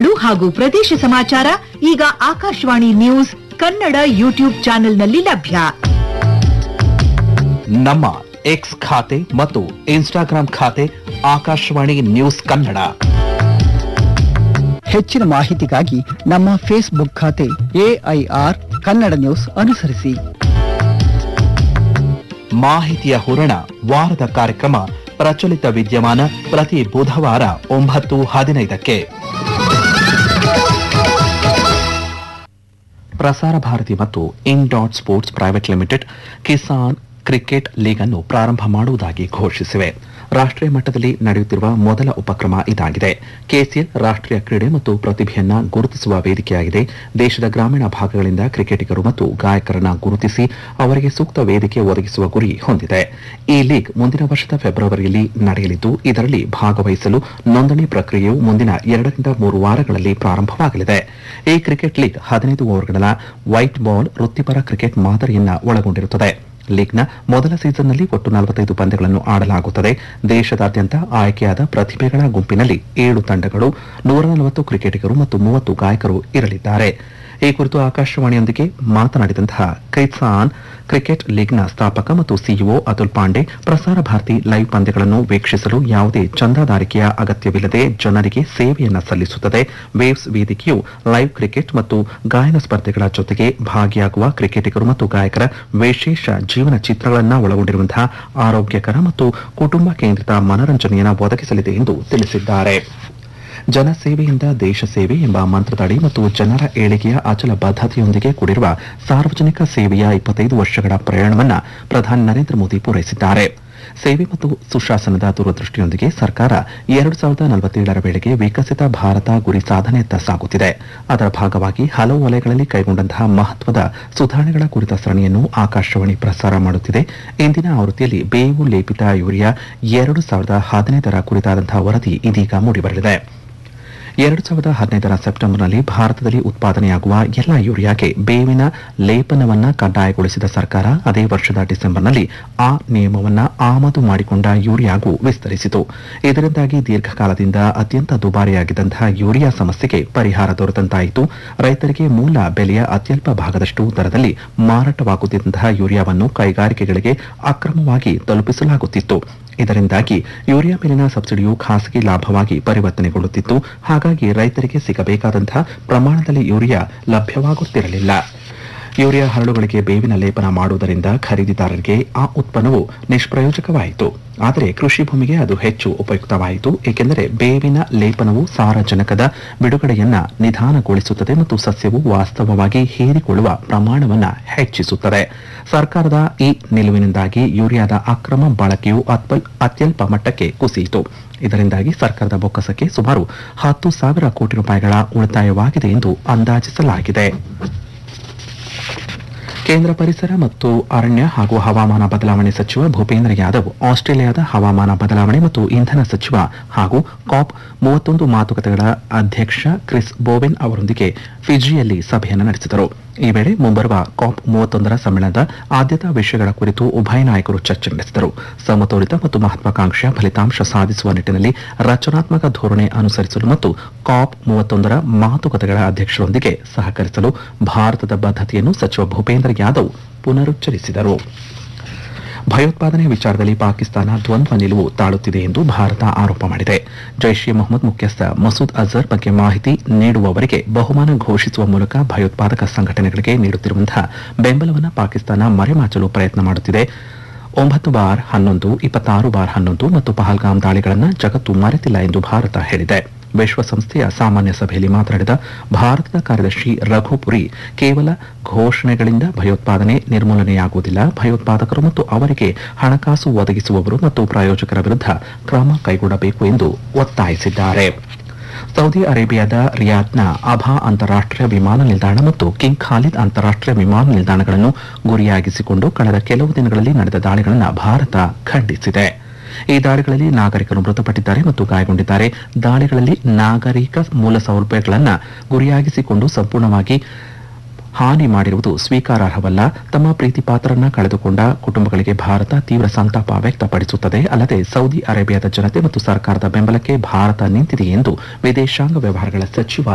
ವಾರ್ತೆಗಳು ಹಾಗೂ ಪ್ರದೇಶ ಸಮಾಚಾರ ಈಗ ಆಕಾಶವಾಣಿ ನ್ಯೂಸ್ ಕನ್ನಡ ಯೂಟ್ಯೂಬ್ ಚಾನೆಲ್ನಲ್ಲಿ ಲಭ್ಯ ನಮ್ಮ ಎಕ್ಸ್ ಖಾತೆ ಮತ್ತು ಇನ್ಸ್ಟಾಗ್ರಾಂ ಖಾತೆ ಆಕಾಶವಾಣಿ ನ್ಯೂಸ್ ಕನ್ನಡ ಹೆಚ್ಚಿನ ಮಾಹಿತಿಗಾಗಿ ನಮ್ಮ ಫೇಸ್ಬುಕ್ ಖಾತೆ ಎಐಆರ್ ಕನ್ನಡ ನ್ಯೂಸ್ ಅನುಸರಿಸಿ ಮಾಹಿತಿಯ ಹೂರಣ ವಾರದ ಕಾರ್ಯಕ್ರಮ ಪ್ರಚಲಿತ ವಿದ್ಯಮಾನ ಪ್ರತಿ ಬುಧವಾರ ಒಂಬತ್ತು ಹದಿನೈದಕ್ಕೆ ಪ್ರಸಾರ ಭಾರತಿ ಮತ್ತು in dot sports private limited Kisan cricket league ಅನ್ನು ಪ್ರಾರಂಭ ಮಾಡುವುದಾಗಿ ಘೋಷಿಸಿವೆ ರಾಷ್ಟ್ರೀಯ ಮಟ್ಟದಲ್ಲಿ ನಡೆಯುತ್ತಿರುವ ಮೊದಲ ಉಪಕ್ರಮ ಇದಾಗಿದೆ ಕೆಸಿಎಲ್ ರಾಷ್ಟ್ರೀಯ ಕ್ರೀಡೆ ಮತ್ತು ಪ್ರತಿಭೆಯನ್ನ ಗುರುತಿಸುವ ವೇದಿಕೆಯಾಗಿದೆ ದೇಶದ ಗ್ರಾಮೀಣ ಭಾಗಗಳಿಂದ ಕ್ರಿಕೆಟಿಗರು ಮತ್ತು ಗಾಯಕರನ್ನ ಗುರುತಿಸಿ ಅವರಿಗೆ ಸೂಕ್ತ ವೇದಿಕೆ ಒದಗಿಸುವ ಗುರಿ ಹೊಂದಿದೆ ಈ ಲೀಗ್ ಮುಂದಿನ ವರ್ಷದ ಫೆಬ್ರವರಿಯಲ್ಲಿ ನಡೆಯಲಿದ್ದು ಇದರಲ್ಲಿ ಭಾಗವಹಿಸಲು ನೋಂದಣಿ ಪ್ರಕ್ರಿಯೆಯು ಮುಂದಿನ ಎರಡರಿಂದ ಮೂರು ವಾರಗಳಲ್ಲಿ ಪ್ರಾರಂಭವಾಗಲಿದೆ ಈ ಕ್ರಿಕೆಟ್ ಲೀಗ್ ಹದಿನೈದು ಓವರ್ಗಳ ವೈಟ್ ಬಾಲ್ ವೃತ್ತಿಪರ ಕ್ರಿಕೆಟ್ ಮಾದರಿಯನ್ನ ಒಳಗೊಂಡಿರುತ್ತದೆ ಲೀಗ್ನ ಮೊದಲ ಸೀಸನ್ನಲ್ಲಿ ಒಟ್ಟು ನಲವತ್ತೈದು ಪಂದ್ಯಗಳನ್ನು ಆಡಲಾಗುತ್ತದೆ ದೇಶದಾದ್ಯಂತ ಆಯ್ಕೆಯಾದ ಪ್ರತಿಭೆಗಳ ಗುಂಪಿನಲ್ಲಿ ಏಳು ತಂಡಗಳು ನೂರ ನಲವತ್ತು ಕ್ರಿಕೆಟಿಗರು ಮತ್ತು ಮೂವತ್ತು ಗಾಯಕರು ಇರಲಿದ್ದಾರೆ ಈ ಕುರಿತು ಆಕಾಶವಾಣಿಯೊಂದಿಗೆ ಮಾತನಾಡಿದಂತಹ ಕೈಸಾನ್ ಕ್ರಿಕೆಟ್ ಲೀಗ್ನ ಸ್ಥಾಪಕ ಮತ್ತು ಸಿಇಒ ಅತುಲ್ ಪಾಂಡೆ ಪ್ರಸಾರ ಭಾರತಿ ಲೈವ್ ಪಂದ್ಯಗಳನ್ನು ವೀಕ್ಷಿಸಲು ಯಾವುದೇ ಚಂದಾದಾರಿಕೆಯ ಅಗತ್ಯವಿಲ್ಲದೆ ಜನರಿಗೆ ಸೇವೆಯನ್ನ ಸಲ್ಲಿಸುತ್ತದೆ ವೇವ್ಸ್ ವೇದಿಕೆಯು ಲೈವ್ ಕ್ರಿಕೆಟ್ ಮತ್ತು ಗಾಯನ ಸ್ಪರ್ಧೆಗಳ ಜೊತೆಗೆ ಭಾಗಿಯಾಗುವ ಕ್ರಿಕೆಟಿಗರು ಮತ್ತು ಗಾಯಕರ ವಿಶೇಷ ಜೀವನ ಚಿತ್ರಗಳನ್ನು ಒಳಗೊಂಡಿರುವಂತಹ ಆರೋಗ್ಯಕರ ಮತ್ತು ಕುಟುಂಬ ಕೇಂದ್ರಿತ ಮನರಂಜನೆಯನ್ನು ಒದಗಿಸಲಿದೆ ಎಂದು ತಿಳಿಸಿದ್ದಾರೆ ಜನಸೇವೆಯಿಂದ ದೇಶ ಸೇವೆ ಎಂಬ ಮಂತ್ರದಡಿ ಮತ್ತು ಜನರ ಏಳಿಗೆಯ ಅಚಲ ಬದ್ಧತೆಯೊಂದಿಗೆ ಕೂಡಿರುವ ಸಾರ್ವಜನಿಕ ಸೇವೆಯ ಇಪ್ಪತ್ತೈದು ವರ್ಷಗಳ ಪ್ರಯಾಣವನ್ನ ಪ್ರಧಾನಿ ನರೇಂದ್ರ ಮೋದಿ ಪೂರೈಸಿದ್ದಾರೆ ಸೇವೆ ಮತ್ತು ಸುಶಾಸನದ ದೂರದೃಷ್ಟಿಯೊಂದಿಗೆ ಸರ್ಕಾರ ಎರಡು ಸಾವಿರದ ನಲವತ್ತೇಳರ ವೇಳೆಗೆ ವಿಕಸಿತ ಭಾರತ ಗುರಿ ಸಾಧನೆಯತ್ತ ಸಾಗುತ್ತಿದೆ ಅದರ ಭಾಗವಾಗಿ ಹಲವು ವಲಯಗಳಲ್ಲಿ ಕೈಗೊಂಡಂತಹ ಮಹತ್ವದ ಸುಧಾರಣೆಗಳ ಕುರಿತ ಸರಣಿಯನ್ನು ಆಕಾಶವಾಣಿ ಪ್ರಸಾರ ಮಾಡುತ್ತಿದೆ ಇಂದಿನ ಆವೃತ್ತಿಯಲ್ಲಿ ಬೇವು ಲೇಪಿತ ಯೂರಿಯಾ ಎರಡು ಸಾವಿರದ ಹದಿನೈದರ ಕುರಿತಾದಂತಹ ವರದಿ ಇದೀಗ ಮೂಡಿಬರಲಿದೆ ಎರಡು ಸಾವಿರದ ಹದಿನೈದರ ಸೆಪ್ಟೆಂಬರ್ನಲ್ಲಿ ಭಾರತದಲ್ಲಿ ಉತ್ಪಾದನೆಯಾಗುವ ಎಲ್ಲ ಯೂರಿಯಾಗೆ ಬೇವಿನ ಲೇಪನವನ್ನ ಕಡ್ಡಾಯಗೊಳಿಸಿದ ಸರ್ಕಾರ ಅದೇ ವರ್ಷದ ಡಿಸೆಂಬರ್ನಲ್ಲಿ ಆ ನಿಯಮವನ್ನ ಆಮದು ಮಾಡಿಕೊಂಡ ಯೂರಿಯಾಗೂ ವಿಸ್ತರಿಸಿತು ಇದರಿಂದಾಗಿ ದೀರ್ಘಕಾಲದಿಂದ ಅತ್ಯಂತ ದುಬಾರಿಯಾಗಿದ್ದಂತಹ ಯೂರಿಯಾ ಸಮಸ್ಯೆಗೆ ಪರಿಹಾರ ದೊರೆತಂತಾಯಿತು ರೈತರಿಗೆ ಮೂಲ ಬೆಲೆಯ ಅತ್ಯಲ್ಪ ಭಾಗದಷ್ಟು ದರದಲ್ಲಿ ಮಾರಾಟವಾಗುತ್ತಿದ್ದಂತಹ ಯೂರಿಯಾವನ್ನು ಕೈಗಾರಿಕೆಗಳಿಗೆ ಅಕ್ರಮವಾಗಿ ತಲುಪಿಸಲಾಗುತ್ತಿತ್ತು ಇದರಿಂದಾಗಿ ಯೂರಿಯಾ ಮೇಲಿನ ಸಬ್ಸಿಡಿಯು ಖಾಸಗಿ ಲಾಭವಾಗಿ ಪರಿವರ್ತನೆಗೊಳ್ಳುತ್ತಿತ್ತು ಹಾಗಾಗಿ ರೈತರಿಗೆ ಸಿಗಬೇಕಾದಂತಹ ಪ್ರಮಾಣದಲ್ಲಿ ಯೂರಿಯಾ ಲಭ್ಯವಾಗುತ್ತಿರಲಿಲ್ಲ ಯೂರಿಯಾ ಹರಳುಗಳಿಗೆ ಬೇವಿನ ಲೇಪನ ಮಾಡುವುದರಿಂದ ಖರೀದಿದಾರರಿಗೆ ಆ ಉತ್ಪನ್ನವು ನಿಷ್ಪ್ರಯೋಜಕವಾಯಿತು ಆದರೆ ಕೃಷಿ ಭೂಮಿಗೆ ಅದು ಹೆಚ್ಚು ಉಪಯುಕ್ತವಾಯಿತು ಏಕೆಂದರೆ ಬೇವಿನ ಲೇಪನವು ಸಾರಜನಕದ ಬಿಡುಗಡೆಯನ್ನ ನಿಧಾನಗೊಳಿಸುತ್ತದೆ ಮತ್ತು ಸಸ್ಯವು ವಾಸ್ತವವಾಗಿ ಹೀರಿಕೊಳ್ಳುವ ಪ್ರಮಾಣವನ್ನ ಹೆಚ್ಚಿಸುತ್ತದೆ ಸರ್ಕಾರದ ಈ ನಿಲುವಿನಿಂದಾಗಿ ಯೂರಿಯಾದ ಅಕ್ರಮ ಬಳಕೆಯು ಅತ್ಪಲ್- ಅತ್ಯಲ್ಪ ಮಟ್ಟಕ್ಕೆ ಕುಸಿಯಿತು ಇದರಿಂದಾಗಿ ಸರ್ಕಾರದ ಬೊಕ್ಕಸಕ್ಕೆ ಸುಮಾರು ಹತ್ತು ಸಾವಿರ ಕೋಟಿ ರೂಪಾಯಿಗಳ ಉಳಿತಾಯವಾಗಿದೆ ಎಂದು ಅಂದಾಜಿಸಲಾಗಿದೆ ಕೇಂದ್ರ ಪರಿಸರ ಮತ್ತು ಅರಣ್ಯ ಹಾಗೂ ಹವಾಮಾನ ಬದಲಾವಣೆ ಸಚಿವ ಭೂಪೇಂದ್ರ ಯಾದವ್ ಆಸ್ಟ್ರೇಲಿಯಾದ ಹವಾಮಾನ ಬದಲಾವಣೆ ಮತ್ತು ಇಂಧನ ಸಚಿವ ಹಾಗೂ ಕಾಪ್ ಮೂವತ್ತೊಂದು ಮಾತುಕತೆಗಳ ಅಧ್ಯಕ್ಷ ಕ್ರಿಸ್ ಬೋವೆನ್ ಅವರೊಂದಿಗೆ ಫಿಜಿಯಲ್ಲಿ ಸಭೆಯನ್ನು ನಡೆಸಿದರು ಈ ವೇಳೆ ಮುಂಬರುವ ಕಾಪ್ ಮೂವತ್ತೊಂದರ ಸಮ್ಮೇಳನದ ಆದ್ಯತಾ ವಿಷಯಗಳ ಕುರಿತು ಉಭಯ ನಾಯಕರು ಚರ್ಚೆ ನಡೆಸಿದರು ಸಮತೋಲಿತ ಮತ್ತು ಮಹತ್ವಾಕಾಂಕ್ಷೆಯ ಫಲಿತಾಂಶ ಸಾಧಿಸುವ ನಿಟ್ಟಿನಲ್ಲಿ ರಚನಾತ್ಮಕ ಧೋರಣೆ ಅನುಸರಿಸಲು ಮತ್ತು ಕಾಪ್ ಮೂವತ್ತೊಂದರ ಮಾತುಕತೆಗಳ ಅಧ್ಯಕ್ಷರೊಂದಿಗೆ ಸಹಕರಿಸಲು ಭಾರತದ ಬದ್ಧತೆಯನ್ನು ಸಚಿವ ಭೂಪೇಂದ್ರ ಯಾದವ್ ಪುನರುಚ್ಚರಿಸಿದರು ಭಯೋತ್ಪಾದನೆ ವಿಚಾರದಲ್ಲಿ ಪಾಕಿಸ್ತಾನ ದ್ವಂದ್ವ ನಿಲುವು ತಾಳುತ್ತಿದೆ ಎಂದು ಭಾರತ ಆರೋಪ ಮಾಡಿದೆ ಜೈಷ್ ಎ ಮೊಹಮ್ಮದ್ ಮುಖ್ಯಸ್ಥ ಮಸೂದ್ ಅಜರ್ ಬಗ್ಗೆ ಮಾಹಿತಿ ನೀಡುವವರಿಗೆ ಬಹುಮಾನ ಘೋಷಿಸುವ ಮೂಲಕ ಭಯೋತ್ಪಾದಕ ಸಂಘಟನೆಗಳಿಗೆ ನೀಡುತ್ತಿರುವಂತಹ ಬೆಂಬಲವನ್ನು ಪಾಕಿಸ್ತಾನ ಮರೆಮಾಚಲು ಪ್ರಯತ್ನ ಮಾಡುತ್ತಿದೆ ಒಂಬತ್ತು ಬಾರ್ ಹನ್ನೊಂದು ಇಪ್ಪತ್ತಾರು ಬಾರ್ ಹನ್ನೊಂದು ಮತ್ತು ಪಹಲ್ಗಾಮ್ ದಾಳಿಗಳನ್ನು ಜಗತ್ತು ಮರೆತಿಲ್ಲ ಎಂದು ಭಾರತ ಹೇಳಿದೆ ವಿಶ್ವಸಂಸ್ಥೆಯ ಸಾಮಾನ್ಯ ಸಭೆಯಲ್ಲಿ ಮಾತನಾಡಿದ ಭಾರತದ ಕಾರ್ಯದರ್ಶಿ ರಘುಪುರಿ ಕೇವಲ ಘೋಷಣೆಗಳಿಂದ ಭಯೋತ್ಪಾದನೆ ನಿರ್ಮೂಲನೆಯಾಗುವುದಿಲ್ಲ ಭಯೋತ್ಪಾದಕರು ಮತ್ತು ಅವರಿಗೆ ಹಣಕಾಸು ಒದಗಿಸುವವರು ಮತ್ತು ಪ್ರಾಯೋಜಕರ ವಿರುದ್ಧ ಕ್ರಮ ಕೈಗೊಳ್ಳಬೇಕು ಎಂದು ಒತ್ತಾಯಿಸಿದ್ದಾರೆ ಸೌದಿ ಅರೇಬಿಯಾದ ರಿಯಾದ್ನ ಅಭಾ ಅಂತಾರಾಷ್ಟೀಯ ವಿಮಾನ ನಿಲ್ದಾಣ ಮತ್ತು ಕಿಂಗ್ ಖಾಲಿದ್ ಅಂತಾರಾಷ್ಟೀಯ ವಿಮಾನ ನಿಲ್ದಾಣಗಳನ್ನು ಗುರಿಯಾಗಿಸಿಕೊಂಡು ಕಳೆದ ಕೆಲವು ದಿನಗಳಲ್ಲಿ ನಡೆದ ದಾಳಿಗಳನ್ನು ಭಾರತ ಖಂಡಿಸಿದೆ ಈ ದಾಳಿಗಳಲ್ಲಿ ನಾಗರಿಕರು ಮೃತಪಟ್ಟಿದ್ದಾರೆ ಮತ್ತು ಗಾಯಗೊಂಡಿದ್ದಾರೆ ದಾಳಿಗಳಲ್ಲಿ ನಾಗರಿಕ ಮೂಲಸೌಲಭ್ಯಗಳನ್ನು ಗುರಿಯಾಗಿಸಿಕೊಂಡು ಸಂಪೂರ್ಣವಾಗಿ ಹಾನಿ ಮಾಡಿರುವುದು ಸ್ವೀಕಾರಾರ್ಹವಲ್ಲ ತಮ್ಮ ಪ್ರೀತಿ ಪಾತ್ರರನ್ನ ಕಳೆದುಕೊಂಡ ಕುಟುಂಬಗಳಿಗೆ ಭಾರತ ತೀವ್ರ ಸಂತಾಪ ವ್ಯಕ್ತಪಡಿಸುತ್ತದೆ ಅಲ್ಲದೆ ಸೌದಿ ಅರೇಬಿಯಾದ ಜನತೆ ಮತ್ತು ಸರ್ಕಾರದ ಬೆಂಬಲಕ್ಕೆ ಭಾರತ ನಿಂತಿದೆ ಎಂದು ವಿದೇಶಾಂಗ ವ್ಯವಹಾರಗಳ ಸಚಿವಾಲಯ